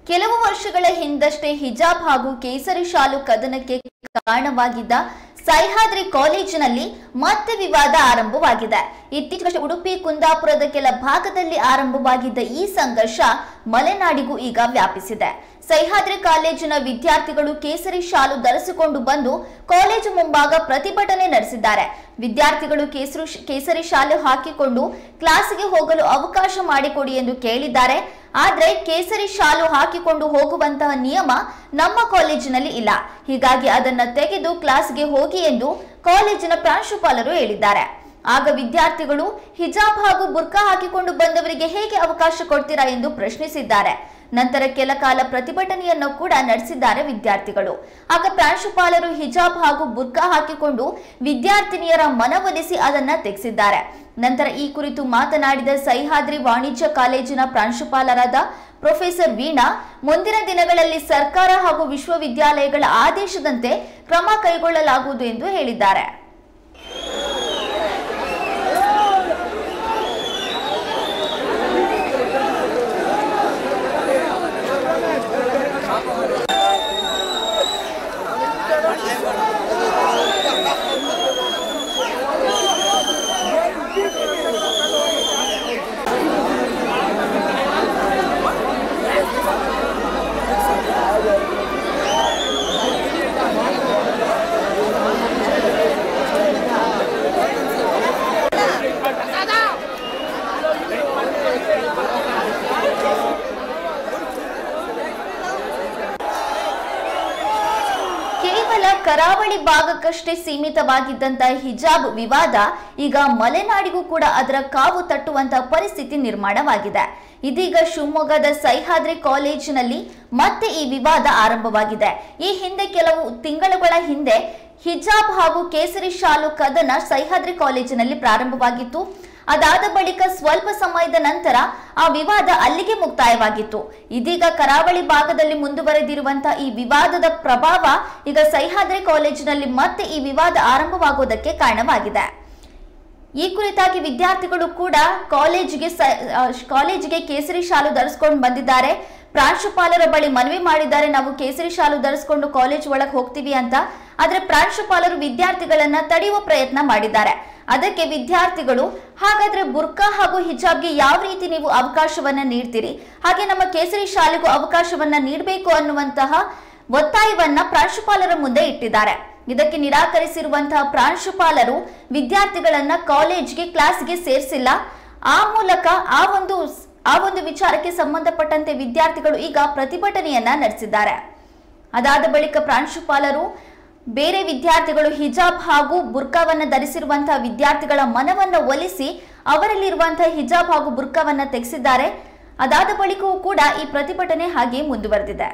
ಕೆಲವು ವರ್ಷಗಳ ಹಿಂದಷ್ಟೇ ಹಿಜಾಬ್ ಹಾಗೂ ಕೇಸರಿ ಶಾಲು ಕದನಕ್ಕೆ ಕಾರಣವಾಗಿದ್ದ ಸಹ್ಯಾದ್ರಿ ಕಾಲೇಜಿನಲ್ಲಿ ಮತ್ತೆ ವಿವಾದ ಆರಂಭವಾಗಿದೆ ಇತ್ತೀಚೆಗೆ ಉಡುಪಿ ಕುಂದಾಪುರದ ಕೆಲ ಭಾಗದಲ್ಲಿ ಆರಂಭವಾಗಿದ್ದ ಈ ಸಂಘರ್ಷ ಮಲೆನಾಡಿಗೂ ಈಗ ವ್ಯಾಪಿಸಿದೆ ಸಹ್ಯಾದ್ರಿ ಕಾಲೇಜಿನ ವಿದ್ಯಾರ್ಥಿಗಳು ಕೇಸರಿ ಶಾಲು ಧರಿಸಿಕೊಂಡು ಬಂದು ಕಾಲೇಜು ಮುಂಭಾಗ ಪ್ರತಿಭಟನೆ ನಡೆಸಿದ್ದಾರೆ ವಿದ್ಯಾರ್ಥಿಗಳು ಕೇಸರಿ ಕೇಸರಿ ಶಾಲು ಹಾಕಿಕೊಂಡು ಕ್ಲಾಸಿಗೆ ಹೋಗಲು ಅವಕಾಶ ಮಾಡಿಕೊಡಿ ಎಂದು ಕೇಳಿದ್ದಾರೆ ಆದ್ರೆ ಕೇಸರಿ ಶಾಲು ಹಾಕಿಕೊಂಡು ಹೋಗುವಂತಹ ನಿಯಮ ನಮ್ಮ ಕಾಲೇಜಿನಲ್ಲಿ ಇಲ್ಲ ಹೀಗಾಗಿ ಅದನ್ನ ತೆಗೆದು ಕ್ಲಾಸ್ಗೆ ಹೋಗಿ ಎಂದು ಕಾಲೇಜಿನ ಪ್ರಾಂಶುಪಾಲರು ಹೇಳಿದ್ದಾರೆ ಆಗ ವಿದ್ಯಾರ್ಥಿಗಳು ಹಿಜಾಬ್ ಹಾಗೂ ಬುರ್ಕಾ ಹಾಕಿಕೊಂಡು ಬಂದವರಿಗೆ ಹೇಗೆ ಅವಕಾಶ ಕೊಡ್ತೀರಾ ಎಂದು ಪ್ರಶ್ನಿಸಿದ್ದಾರೆ ನಂತರ ಕೆಲ ಕಾಲ ಪ್ರತಿಭಟನೆಯನ್ನು ಕೂಡ ನಡೆಸಿದ್ದಾರೆ ವಿದ್ಯಾರ್ಥಿಗಳು ಆಗ ಪ್ರಾಂಶುಪಾಲರು ಹಿಜಾಬ್ ಹಾಗೂ ಬುರ್ಕಾ ಹಾಕಿಕೊಂಡು ವಿದ್ಯಾರ್ಥಿನಿಯರ ಮನವೊಲಿಸಿ ಅದನ್ನ ತೆಗೆಸಿದ್ದಾರೆ ನಂತರ ಈ ಕುರಿತು ಮಾತನಾಡಿದ ಸಹ್ಯಾದ್ರಿ ವಾಣಿಜ್ಯ ಕಾಲೇಜಿನ ಪ್ರಾಂಶುಪಾಲರಾದ ಪ್ರೊಫೆಸರ್ ವೀಣಾ ಮುಂದಿನ ದಿನಗಳಲ್ಲಿ ಸರ್ಕಾರ ಹಾಗೂ ವಿಶ್ವವಿದ್ಯಾಲಯಗಳ ಆದೇಶದಂತೆ ಕ್ರಮ ಕೈಗೊಳ್ಳಲಾಗುವುದು ಎಂದು ಹೇಳಿದ್ದಾರೆ ಕೇವಲ ಕರಾವಳಿ ಭಾಗಕ್ಕಷ್ಟೇ ಸೀಮಿತವಾಗಿದ್ದಂತಹ ಹಿಜಾಬ್ ವಿವಾದ ಈಗ ಮಲೆನಾಡಿಗೂ ಕೂಡ ಅದರ ಕಾವು ತಟ್ಟುವಂತಹ ಪರಿಸ್ಥಿತಿ ನಿರ್ಮಾಣವಾಗಿದೆ ಇದೀಗ ಶಿವಮೊಗ್ಗದ ಸಹ್ಯಾದ್ರಿ ಕಾಲೇಜಿನಲ್ಲಿ ಮತ್ತೆ ಈ ವಿವಾದ ಆರಂಭವಾಗಿದೆ ಈ ಹಿಂದೆ ಕೆಲವು ತಿಂಗಳುಗಳ ಹಿಂದೆ ಹಿಜಾಬ್ ಹಾಗೂ ಕೇಸರಿ ಶಾಲು ಕದನ ಸಹ್ಯಾದ್ರಿ ಕಾಲೇಜಿನಲ್ಲಿ ಪ್ರಾರಂಭವಾಗಿತ್ತು ಅದಾದ ಬಳಿಕ ಸ್ವಲ್ಪ ಸಮಯದ ನಂತರ ಆ ವಿವಾದ ಅಲ್ಲಿಗೆ ಮುಕ್ತಾಯವಾಗಿತ್ತು ಇದೀಗ ಕರಾವಳಿ ಭಾಗದಲ್ಲಿ ಮುಂದುವರೆದಿರುವಂತಹ ಈ ವಿವಾದದ ಪ್ರಭಾವ ಈಗ ಸಹ್ಯಾದ್ರಿ ಕಾಲೇಜಿನಲ್ಲಿ ಮತ್ತೆ ಈ ವಿವಾದ ಆರಂಭವಾಗುವುದಕ್ಕೆ ಕಾರಣವಾಗಿದೆ ಈ ಕುರಿತಾಗಿ ವಿದ್ಯಾರ್ಥಿಗಳು ಕೂಡ ಕಾಲೇಜಿಗೆ ಸ- ಆ, ಕಾಲೇಜಿಗೆ ಕೇಸರಿ ಶಾಲು ಧರಿಸ್ಕೊಂಡು ಬಂದಿದ್ದಾರೆ ಪ್ರಾಂಶುಪಾಲರ ಬಳಿ ಮನವಿ ಮಾಡಿದ್ದಾರೆ ನಾವು ಕೇಸರಿ ಶಾಲು ಧರಿಸ್ಕೊಂಡು ಕಾಲೇಜ್ ಒಳಗೆ ಹೋಗ್ತೀವಿ ಅಂತ ಆದ್ರೆ ಪ್ರಾಂಶುಪಾಲರು ವಿದ್ಯಾರ್ಥಿಗಳನ್ನ ತಡೆಯುವ ಪ್ರಯತ್ನ ಮಾಡಿದ್ದಾರೆ ಅದಕ್ಕೆ ವಿದ್ಯಾರ್ಥಿಗಳು ಹಾಗಾದ್ರೆ ಬುರ್ಕಾ ಹಾಗೂ ಹಿಜಾಬ್ಗೆ ಯಾವ ರೀತಿ ನೀವು ಅವಕಾಶವನ್ನ ನೀಡ್ತೀರಿ ಹಾಗೆ ನಮ್ಮ ಕೇಸರಿ ಶಾಲೆಗೂ ಅವಕಾಶವನ್ನ ನೀಡಬೇಕು ಅನ್ನುವಂತಹ ಒತ್ತಾಯವನ್ನ ಪ್ರಾಂಶುಪಾಲರ ಮುಂದೆ ಇಟ್ಟಿದ್ದಾರೆ ಇದಕ್ಕೆ ನಿರಾಕರಿಸಿರುವಂತಹ ಪ್ರಾಂಶುಪಾಲರು ವಿದ್ಯಾರ್ಥಿಗಳನ್ನ ಕಾಲೇಜ್ಗೆ ಕ್ಲಾಸ್ಗೆ ಸೇರಿಸಿಲ್ಲ ಆ ಮೂಲಕ ಆ ಒಂದು ಆ ಒಂದು ವಿಚಾರಕ್ಕೆ ಸಂಬಂಧಪಟ್ಟಂತೆ ವಿದ್ಯಾರ್ಥಿಗಳು ಈಗ ಪ್ರತಿಭಟನೆಯನ್ನ ನಡೆಸಿದ್ದಾರೆ ಅದಾದ ಬಳಿಕ ಪ್ರಾಂಶುಪಾಲರು ಬೇರೆ ವಿದ್ಯಾರ್ಥಿಗಳು ಹಿಜಾಬ್ ಹಾಗೂ ಬುರ್ಕಾವನ್ನ ಧರಿಸಿರುವಂತಹ ವಿದ್ಯಾರ್ಥಿಗಳ ಮನವನ್ನ ಒಲಿಸಿ ಅವರಲ್ಲಿರುವಂತಹ ಹಿಜಾಬ್ ಹಾಗೂ ಬುರ್ಕಾವನ್ನ ತೆಗೆಸಿದ್ದಾರೆ ಅದಾದ ಬಳಿಕವೂ ಕೂಡ ಈ ಪ್ರತಿಭಟನೆ ಹಾಗೆ ಮುಂದುವರೆದಿದೆ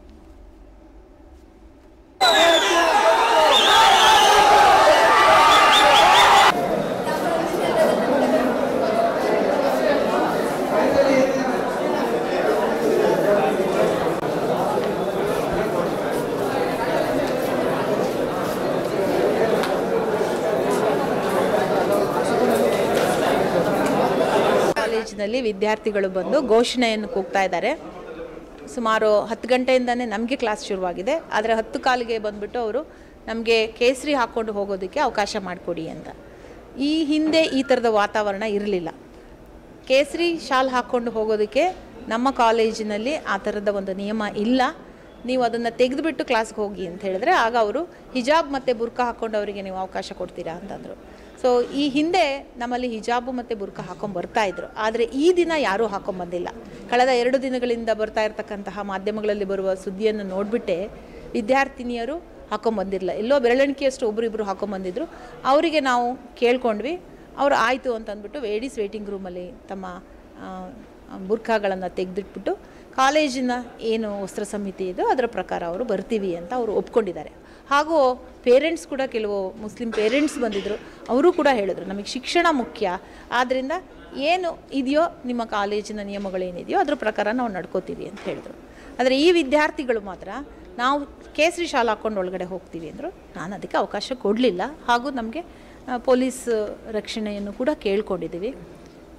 ಕಾಲೇಜಿನಲ್ಲಿ ವಿದ್ಯಾರ್ಥಿಗಳು ಬಂದು ಘೋಷಣೆಯನ್ನು ಕೂಗ್ತಾ ಇದ್ದಾರೆ ಸುಮಾರು ಹತ್ತು ಗಂಟೆಯಿಂದನೇ ನಮಗೆ ಕ್ಲಾಸ್ ಶುರುವಾಗಿದೆ ಆದರೆ ಹತ್ತು ಕಾಲಿಗೆ ಬಂದ್ಬಿಟ್ಟು ಅವರು ನಮಗೆ ಕೇಸರಿ ಹಾಕ್ಕೊಂಡು ಹೋಗೋದಕ್ಕೆ ಅವಕಾಶ ಮಾಡಿಕೊಡಿ ಅಂತ ಈ ಹಿಂದೆ ಈ ಥರದ ವಾತಾವರಣ ಇರಲಿಲ್ಲ ಕೇಸರಿ ಶಾಲ್ ಹಾಕ್ಕೊಂಡು ಹೋಗೋದಕ್ಕೆ ನಮ್ಮ ಕಾಲೇಜಿನಲ್ಲಿ ಆ ಥರದ ಒಂದು ನಿಯಮ ಇಲ್ಲ ನೀವು ಅದನ್ನು ತೆಗೆದುಬಿಟ್ಟು ಕ್ಲಾಸ್ಗೆ ಹೋಗಿ ಅಂತ ಹೇಳಿದ್ರೆ ಆಗ ಅವರು ಹಿಜಾಬ್ ಮತ್ತು ಬುರ್ಕಾ ಹಾಕ್ಕೊಂಡು ಅವರಿಗೆ ನೀವು ಅವಕಾಶ ಕೊಡ್ತೀರಾ ಅಂತಂದರು ಸೊ ಈ ಹಿಂದೆ ನಮ್ಮಲ್ಲಿ ಹಿಜಾಬು ಮತ್ತು ಬುರ್ಕಾ ಹಾಕೊಂಡು ಬರ್ತಾ ಇದ್ರು ಆದರೆ ಈ ದಿನ ಯಾರೂ ಹಾಕೊಂಬಂದಿಲ್ಲ ಕಳೆದ ಎರಡು ದಿನಗಳಿಂದ ಬರ್ತಾ ಇರತಕ್ಕಂತಹ ಮಾಧ್ಯಮಗಳಲ್ಲಿ ಬರುವ ಸುದ್ದಿಯನ್ನು ನೋಡಿಬಿಟ್ಟೆ ವಿದ್ಯಾರ್ಥಿನಿಯರು ಹಾಕೊಂಬಂದಿರಲಿಲ್ಲ ಎಲ್ಲೋ ಬೆರಳೆಣಿಕೆಯಷ್ಟು ಒಬ್ಬರಿಬ್ಬರು ಹಾಕೊಂಬಂದಿದ್ರು ಅವರಿಗೆ ನಾವು ಕೇಳ್ಕೊಂಡ್ವಿ ಅವ್ರು ಆಯಿತು ಅಂತ ಅಂದ್ಬಿಟ್ಟು ಲೇಡೀಸ್ ವೇಟಿಂಗ್ ರೂಮಲ್ಲಿ ತಮ್ಮ ಬುರ್ಖಾಗಳನ್ನು ತೆಗೆದಿಟ್ಬಿಟ್ಟು ಕಾಲೇಜಿನ ಏನು ವಸ್ತ್ರ ಸಮಿತಿ ಇದೋ ಅದರ ಪ್ರಕಾರ ಅವರು ಬರ್ತೀವಿ ಅಂತ ಅವರು ಒಪ್ಕೊಂಡಿದ್ದಾರೆ ಹಾಗೂ ಪೇರೆಂಟ್ಸ್ ಕೂಡ ಕೆಲವು ಮುಸ್ಲಿಂ ಪೇರೆಂಟ್ಸ್ ಬಂದಿದ್ದರು ಅವರು ಕೂಡ ಹೇಳಿದ್ರು ನಮಗೆ ಶಿಕ್ಷಣ ಮುಖ್ಯ ಆದ್ದರಿಂದ ಏನು ಇದೆಯೋ ನಿಮ್ಮ ಕಾಲೇಜಿನ ನಿಯಮಗಳೇನಿದೆಯೋ ಅದ್ರ ಪ್ರಕಾರ ನಾವು ನಡ್ಕೋತೀವಿ ಅಂತ ಹೇಳಿದ್ರು ಆದರೆ ಈ ವಿದ್ಯಾರ್ಥಿಗಳು ಮಾತ್ರ ನಾವು ಕೇಸರಿ ಶಾಲೆ ಹಾಕ್ಕೊಂಡು ಒಳಗಡೆ ಹೋಗ್ತೀವಿ ಅಂದರು ನಾನು ಅದಕ್ಕೆ ಅವಕಾಶ ಕೊಡಲಿಲ್ಲ ಹಾಗೂ ನಮಗೆ ಪೊಲೀಸ್ ರಕ್ಷಣೆಯನ್ನು ಕೂಡ ಕೇಳ್ಕೊಂಡಿದ್ದೀವಿ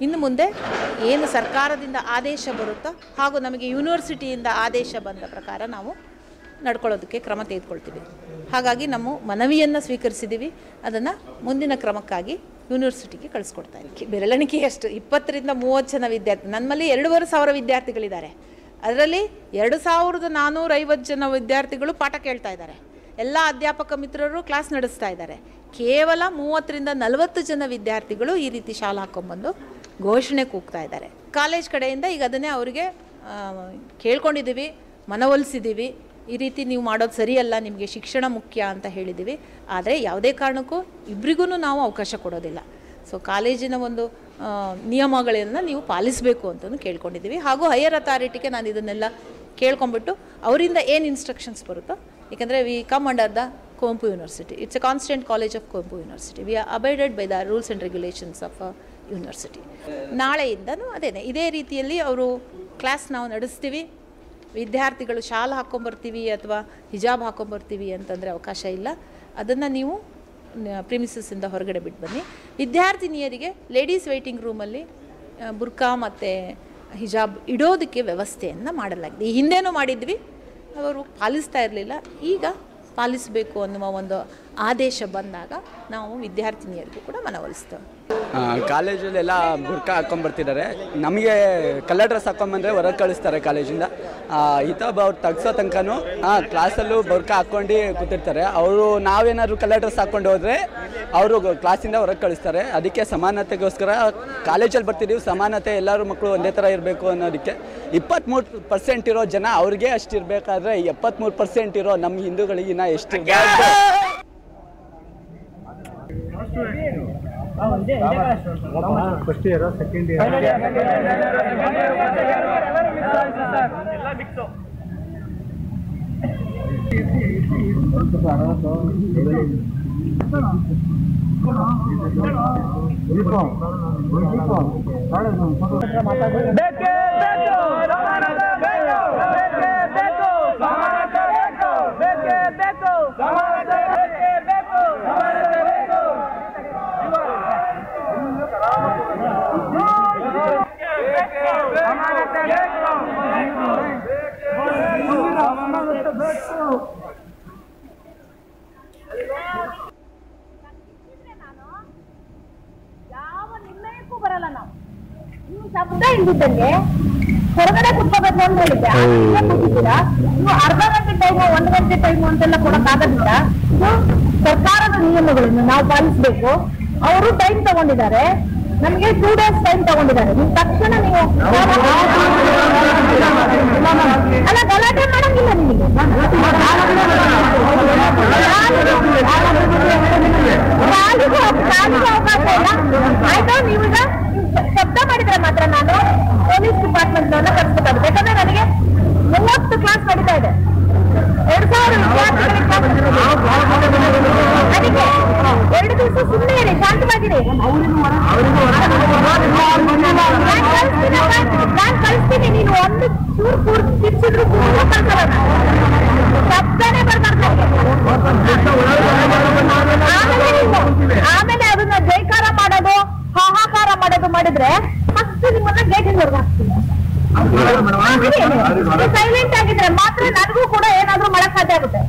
ಇನ್ನು ಮುಂದೆ ಏನು ಸರ್ಕಾರದಿಂದ ಆದೇಶ ಬರುತ್ತೋ ಹಾಗೂ ನಮಗೆ ಯೂನಿವರ್ಸಿಟಿಯಿಂದ ಆದೇಶ ಬಂದ ಪ್ರಕಾರ ನಾವು ನಡ್ಕೊಳ್ಳೋದಕ್ಕೆ ಕ್ರಮ ತೆಗೆದುಕೊಳ್ತೀವಿ ಹಾಗಾಗಿ ನಮ್ಮ ಮನವಿಯನ್ನು ಸ್ವೀಕರಿಸಿದ್ದೀವಿ ಅದನ್ನು ಮುಂದಿನ ಕ್ರಮಕ್ಕಾಗಿ ಯೂನಿವರ್ಸಿಟಿಗೆ ಕಳಿಸ್ಕೊಡ್ತಾ ಇದ್ದೀವಿ ಬೆರಳೆಣಿಕೆ ಎಷ್ಟು ಇಪ್ಪತ್ತರಿಂದ ಮೂವತ್ತು ಜನ ವಿದ್ಯಾರ್ಥಿ ನಮ್ಮಲ್ಲಿ ಎರಡೂವರೆ ಸಾವಿರ ವಿದ್ಯಾರ್ಥಿಗಳಿದ್ದಾರೆ ಅದರಲ್ಲಿ ಎರಡು ಸಾವಿರದ ನಾನ್ನೂರೈವತ್ತು ಜನ ವಿದ್ಯಾರ್ಥಿಗಳು ಪಾಠ ಕೇಳ್ತಾ ಇದ್ದಾರೆ ಎಲ್ಲ ಅಧ್ಯಾಪಕ ಮಿತ್ರರು ಕ್ಲಾಸ್ ನಡೆಸ್ತಾ ಇದ್ದಾರೆ ಕೇವಲ ಮೂವತ್ತರಿಂದ ನಲವತ್ತು ಜನ ವಿದ್ಯಾರ್ಥಿಗಳು ಈ ರೀತಿ ಶಾಲೆ ಹಾಕ್ಕೊಂಬಂದು ಘೋಷಣೆ ಕೂಗ್ತಾ ಇದ್ದಾರೆ ಕಾಲೇಜ್ ಕಡೆಯಿಂದ ಈಗ ಅದನ್ನೇ ಅವರಿಗೆ ಆ, ಕೇಳ್ಕೊಂಡಿದ್ದೀವಿ ಮನವೊಲಿಸಿದ್ದೀವಿ ಈ ರೀತಿ ನೀವು ಮಾಡೋದು ಸರಿಯಲ್ಲ ನಿಮಗೆ ಶಿಕ್ಷಣ ಮುಖ್ಯ ಅಂತ ಹೇಳಿದ್ದೀವಿ ಆದರೆ ಯಾವುದೇ ಕಾರಣಕ್ಕೂ ಇಬ್ಬರಿಗೂ ನಾವು ಅವಕಾಶ ಕೊಡೋದಿಲ್ಲ ಸೊ ಕಾಲೇಜಿನ ಒಂದು ಆ, ನಿಯಮಗಳನ್ನು ನೀವು ಪಾಲಿಸಬೇಕು ಅಂತಲೂ ಕೇಳ್ಕೊಂಡಿದ್ದೀವಿ ಹಾಗೂ ಹೈಯರ್ ಅಥಾರಿಟಿಗೆ ನಾನು ಇದನ್ನೆಲ್ಲ ಕೇಳ್ಕೊಂಬಿಟ್ಟು ಅವರಿಂದ ಏನು ಇನ್ಸ್ಟ್ರಕ್ಷನ್ಸ್ ಬರುತ್ತೋ ಏಕೆಂದರೆ we come under the Kuvempu university it's a constituent college of Kuvempu university we are abided by the rules and regulations of university ನಾಳೆಯಿಂದನೂ ಅದೇನೆ ಇದೇ ರೀತಿಯಲ್ಲಿ ಅವರು ಕ್ಲಾಸ್ ನಾವು ನಡೆಸ್ತೀವಿ ವಿದ್ಯಾರ್ಥಿಗಳು ಶಾಲ್ ಹಾಕ್ಕೊಂಬರ್ತೀವಿ ಅಥವಾ ಹಿಜಾಬ್ ಹಾಕ್ಕೊಂಬರ್ತೀವಿ ಅಂತಂದರೆ ಅವಕಾಶ ಇಲ್ಲ ಅದನ್ನು ನೀವು ಪ್ರಿಮಿಸಸ್ಸಿಂದ ಹೊರಗಡೆ ಬಿಟ್ಟು ಬನ್ನಿ ವಿದ್ಯಾರ್ಥಿನಿಯರಿಗೆ ಲೇಡೀಸ್ ವೆಯ್ಟಿಂಗ್ ರೂಮಲ್ಲಿ ಆ, ಬುರ್ಕಾ ಮತ್ತು ಹಿಜಾಬ್ ಇಡೋದಕ್ಕೆ ವ್ಯವಸ್ಥೆಯನ್ನು ಮಾಡಲಾಗಿದೆ ಈ ಹಿಂದೆನೂ ಮಾಡಿದ್ವಿ ಅವರು ಪಾಲಿಸ್ತಾ ಇರಲಿಲ್ಲ ಈಗ ಪಾಲಿಸಬೇಕು ಅನ್ನುವ ಒಂದು ಆದೇಶ ಬಂದಾಗ ನಾವು ವಿದ್ಯಾರ್ಥಿನಿಯರಿಗೂ ಕೂಡ ಮನವೊಲಿಸ್ತೇವೆ ಕಾಲೇಜಲ್ಲೆಲ್ಲ ಬುರ್ಕ ಹಾಕ್ಕೊಂಬರ್ತಿದ್ದಾರೆ ನಮಗೆ ಕಲರ್ ಡ್ರೆಸ್ ಹಾಕ್ಕೊಂಬಂದ್ರೆ ಹೊರಗೆ ಕಳಿಸ್ತಾರೆ ಕಾಲೇಜಿಂದ ಹಿತಾಬ್ ಅವ್ರು ತೆಗ್ಸೋ ತನಕನೂ ಹಾಂ ಕ್ಲಾಸಲ್ಲೂ ಬುರ್ಕ ಹಾಕ್ಕೊಂಡು ಕೂತಿರ್ತಾರೆ ಅವರು ನಾವೇನಾದ್ರು ಕಲರ್ ಡ್ರೆಸ್ ಹಾಕ್ಕೊಂಡು ಹೋದರೆ ಅವರು ಕ್ಲಾಸಿಂದ ಹೊರಗೆ ಕಳಿಸ್ತಾರೆ ಅದಕ್ಕೆ ಸಮಾನತೆಗೋಸ್ಕರ ಕಾಲೇಜಲ್ಲಿ ಬರ್ತಿದ್ದೀವಿ ಸಮಾನತೆ ಎಲ್ಲರೂ ಮಕ್ಕಳು ಒಂದೇ ಥರ ಇರಬೇಕು ಅನ್ನೋದಕ್ಕೆ ಇಪ್ಪತ್ತ್ಮೂರು ಪರ್ಸೆಂಟ್ ಇರೋ ಜನ ಅವ್ರಿಗೆ ಅಷ್ಟು ಇರಬೇಕಾದ್ರೆ ಎಪ್ಪತ್ತ್ಮೂರು ಪರ್ಸೆಂಟ್ ಇರೋ ನಮ್ಮ ಹಿಂದೂಗಳಿಗಿನ್ನ ಎಷ್ಟು ಇರ್ಬಾರ್ದು? ಫಸ್ಟ್ ಇಯರ್ ಸೆಕೆಂಡ್ ಇಯರ್ ಬೇಕೇ ಬೇಕು ಸಮಾನತೆ ಬೇಕು ಬೇಕೇ ಬೇಕು ಸಮಾನತೆ ಬೇಕು ಬೇಕೇ ಬೇಕು ಸಮಾನತೆ ಬೇಕೇ ಬೇಕು ಸಮಾನತೆ ಬೇಕು ಸಮಾನತೆ ಯಾವ ನಿರ್ಣಯಕ್ಕೂ ಬರಲ್ಲ ನಾವು ನೀವು ಶಬ್ದ ಇಲ್ದಿದ್ದಂಗೆ ಹೊರಗಡೆ ಕುತ್ಕೋಬೇಕು ಅಂತ ಹೇಳಿದ್ದೆ ಆದ್ರೆ ಇಲ್ಲೇ ಕೂತಿದ್ದೀರಾ ನೀವು ಅರ್ಧ ಗಂಟೆ ಟೈಮು ಒಂದು ಗಂಟೆ ಟೈಮು ಅಂತೆಲ್ಲ ಕೊಡಕ್ಕಾಗೋದಿಲ್ಲ ನೀವು ಸರ್ಕಾರದ ನಿಯಮಗಳನ್ನು ನಾವು ಪಾಲಿಸಬೇಕು ಅವರು ಟೈಮ್ ತಗೊಂಡಿದ್ದಾರೆ ನಮಗೆ ಟೂ ಡೇಸ್ ಟೈಮ್ ತಗೊಂಡಿದ್ದಾರೆ ನೀವು ತಕ್ಷಣ ನೀವು ಅಲ್ಲ ಗಲಾಟೆ ಮಾಡಂಗಿಲ್ಲ ನಿಮಗೆ ಕಾಲಿಗೂ ಕಾಲಿಗೂ ಅವಕಾಶ ಇಲ್ಲ ಆಯ್ತಾ ನೀವೀಗ ಶಬ್ದ ಮಾಡಿದ್ರೆ ಮಾತ್ರ ನಾನು ಪೊಲೀಸ್ ಡಿಪಾರ್ಟ್ಮೆಂಟ್ ಕರೆಸ್ಬೇಕಾಗುತ್ತೆ ಯಾಕಂದ್ರೆ ನನಗೆ ಮೂವತ್ತು ಕ್ಲಾಸ್ ನಡೀತಾ ಇದೆ ಎರಡ್ ಸಾವಿರ ವಿದ್ಯಾರ್ಥಿಗಳಿಗೆ class ನಡೀತಾ ಇದೆ. ಅದಕ್ಕೆ ಎರಡು ದಿವಸ ಸುಮ್ಮನೆ ಇರಿ ಶಾಂತವಾಗಿರಿ ನಾನ್ ಕಳಿಸ್ತೀನಿ ಅಪ್ಪ. ನಾನ್ ಕಳಿಸ್ತೀನಿ ನೀನು ಒಂದು ಚೂರು ಪೂರ್ತಿ ತಿರ್ಸಿದ್ರು ಕೂಡ ಕಳ್ಸಲ್ಲ ನಾನು. ಶಬ್ದನೇ ಬರ್ಬಾರ್ದು ನನಗೆ. ಆಮೇಲೆ ನೀವು ಆಮೇಲೆ ಅದನ್ನ ಜೈಕಾರ ಮಾಡೋದು ಹಾಹಾಕಾರ ಮಾಡೋದು ಮಾಡಿದ್ರೆ ಫಸ್ಟ್ ನಿಮ್ಮನ್ನ ಗೇಟಿಂಗ್ ಹಾಕ್ತೀನಿ ಸೈಲೆಂಟ್ ಆಗಿದ್ರೆ ಮಾತ್ರ ನನಗೂ ಕೂಡ ಏನಾದ್ರೂ ಮಾಡಕ್ ಸಾಧ್ಯ ಆಗುತ್ತೆ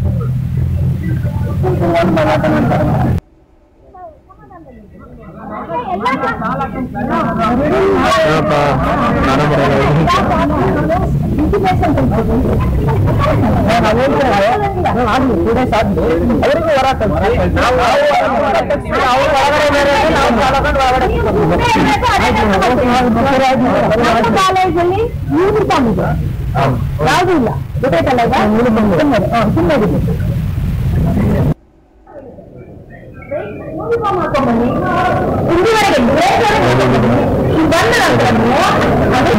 ಅವರಿಗೂ ಹೊರ ಕಳ್ಸಿ. ನಾವು ಅವ್ರು ಒಳಗಡೆ ಬೇರೆ, ನಾವು ಒಳಗಡೆ ಒಳಗಡೆ. ಕಾಲೇಜಲ್ಲಿ ಯೂನಿಫಾರ್ಮ್ ಇದೆ ಯಾವ್ದು ಇಲ್ಲ ಗೊತ್ತಾಯ್ತಲ್ಲ ಈಗ ಸುಮ್ಮನೆ ಸುಮ್ಮನೆ ಯೂನಿಫಾರ್ಮ್ ಹಾಕೊಂಡ್ಬನ್ನಿ ಇಲ್ಲಿವರೆಗೆ ಬ್ರೇಕ್ ಈ ಬಂದ ನಂತರ ನೀವು ಅದು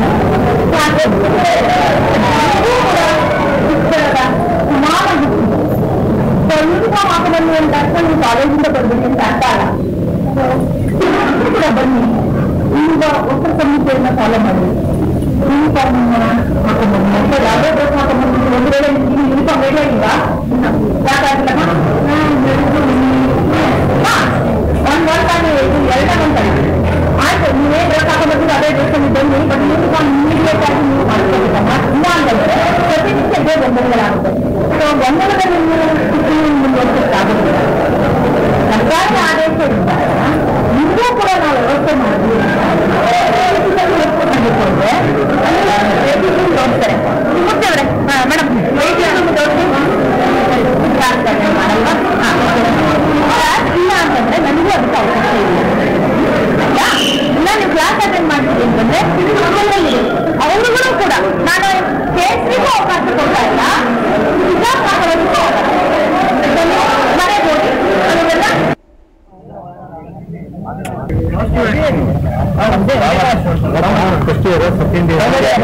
ಯೂನಿಫಾರ್ಮ್ ಹಾಕೊಂಡ್ಬನ್ನಿ ಅಂತ ಅರ್ಥ ನೀವು ಕಾಲೇಜಿಂದ ಬರ್ಬೇಕು ಅಂತ ಅರ್ಥ ಅಲ್ಲ So, ಕೂಡ ಬನ್ನಿ ಈಗ ಹೊಸ ಸಂಹಿತೆಯನ್ನ ಫಾಲೋ ಮಾಡಿ ಯೂನಿಫಾರ್ಮ್ ಹಾಕೊಂಡ್ಬನ್ನಿ ಅಂತ ಯಾವುದೇ ಡ್ರೆಸ್ ಹಾಕೊಂಡ್ಬನ್ನಿ ಒಂದು ವೇಳೆ ನಿಮ್ಗೆ ಯೂನಿಫಾರ್ಮ್ ರೆಡಿ ಆಗಿಲ್ಲ ಯಾಕಾಗಿಲ್ಲ ಒಂದ್ ವರ್ಷ ಎರಡನೇ ಮಂತ್ ಆಯ್ತು ನೀವೇ ಡ್ರೆಸ್ ಹಾಕೊಂಡ್ಬಂದಿಲ್ಲ ತಿಂಡಿ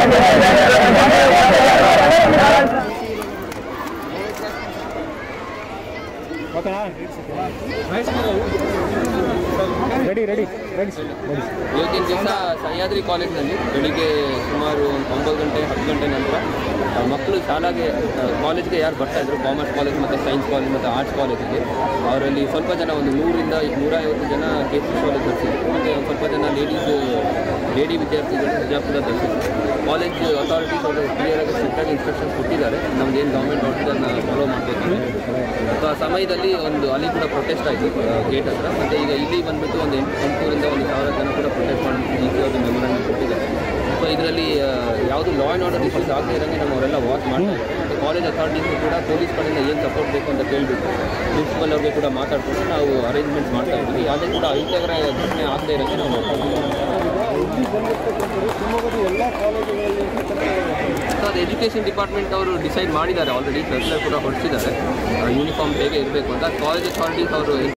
ರೆಡಿ ರೆಡಿ ರೆಡಿ ಇವತ್ತಿನ ದಿವಸ ಸಹ್ಯಾದ್ರಿ ಕಾಲೇಜ್ನಲ್ಲಿ ಬೆಳಿಗ್ಗೆ ಸುಮಾರು ಒಂದು ಒಂಬತ್ತು ಗಂಟೆ ಹತ್ತು ಗಂಟೆ ನಂತರ ಆ, ಮಕ್ಕಳು ಶಾಲಾಗೆ ಆ, ಕಾಲೇಜ್ಗೆ ಯಾರು ಬರ್ತಾ ಇದ್ರು ಕಾಮರ್ಸ್ ಕಾಲೇಜ್ ಮತ್ತು ಸೈನ್ಸ್ ಕಾಲೇಜ್ ಮತ್ತು ಆರ್ಟ್ಸ್ ಕಾಲೇಜಿಗೆ ಅವರಲ್ಲಿ ಸ್ವಲ್ಪ ಜನ ಒಂದು ನೂರಿಂದ ನೂರೈವತ್ತು ಜನ ಕೆ ಸಿ ಕಾಲೇಜ್ ತರಿಸಿದ್ರು ಮತ್ತು ಒಂದು ಸ್ವಲ್ಪ ಜನ ಲೇಡೀಸ್ ಲೇಡಿ ವಿದ್ಯಾರ್ಥಿಗಳು ಬಿಜಾಪುರ ತರಿಸಿದ್ರು ಕಾಲೇಜ್ ಅಥಾರಿಟೀಸ್ ಅವರು ಕ್ಲಿಯರಾಗಿ ಸ್ಟ್ರಿಕ್ಟಾಗಿ ಇನ್ಸ್ಟ್ರಕ್ಷನ್ಸ್ ಕೊಟ್ಟಿದ್ದಾರೆ ನಮ್ದು ಏನು ಗೌರ್ಮೆಂಟ್ ಆರ್ಡರ್ನ ಫಾಲೋ ಮಾಡಬೇಕು ಸೊ ಆ ಸಮಯದಲ್ಲಿ ಒಂದು ಅಲ್ಲಿ ಕೂಡ ಪ್ರೊಟೆಸ್ಟ್ ಆಯಿತು ಗೇಟ್ ಹತ್ರ ಮತ್ತು ಈಗ ಇಲ್ಲಿ ಬಂದ್ಬಿಟ್ಟು ಒಂದು ಎಂಟು ಎಂಟುನೂರಿಂದ ಒಂದು ಸಾವಿರ ಜನ ಕೂಡ ಪ್ರೊಟೆಸ್ಟ್ ಮಾಡಿ ಈ ಒಂದು ಮೆಮೊರಂಡಮ್ ಕೊಟ್ಟಿದ್ದಾರೆ ಸೊ ಇದರಲ್ಲಿ ಯಾವುದು ಲಾ ಆ್ಯಂಡ್ ಆರ್ಡರ್ ಇಶ್ಯೂಸ್ ಆಗದೇ ಇರೋಂಗೆ ನಮ್ಮವರೆಲ್ಲ ವಾಚ್ ಮಾಡ್ತಾ ಇದ್ದಾರೆ ಮತ್ತು ಕಾಲೇಜ್ ಅಥಾರಿಟೀಸ್ ಕೂಡ ಪೊಲೀಸ್ ಕಡೆಯಿಂದ ಏನು ಸಪೋರ್ಟ್ ಬೇಕು ಅಂತ ಕೇಳಿಬಿಟ್ಟು ಪ್ರಿನ್ಸಿಪಲ್ ಅವ್ರಿಗೆ ಕೂಡ ಮಾತಾಡ್ಕೊಂಡು ನಾವು ಅರೇಂಜ್ಮೆಂಟ್ಸ್ ಮಾಡ್ತಾ ಇದ್ದೀವಿ ಯಾವುದೇ ಕೂಡ ಅಹಿತಕರ ಘಟನೆ ಆಗದೇ ಇರೋಂಗೆ ನಾವು ನೋಡ್ತಾ ಸೊ ಅದು ಎಜುಕೇಷನ್ ಡಿಪಾರ್ಟ್ಮೆಂಟ್ ಅವರು ಡಿಸೈಡ್ ಮಾಡಿದ್ದಾರೆ ಆಲ್ರೆಡಿ ಸರ್ಕ್ಯುಲರ್ ಕೂಡ ಹೊರಡಿಸಿದ್ದಾರೆ ಯೂನಿಫಾರ್ಮ್ ಹೇಗೆ ಇರಬೇಕು ಅಂತ ಕಾಲೇಜ್ ಅಥಾರಿಟೀಸ್ ಅವರು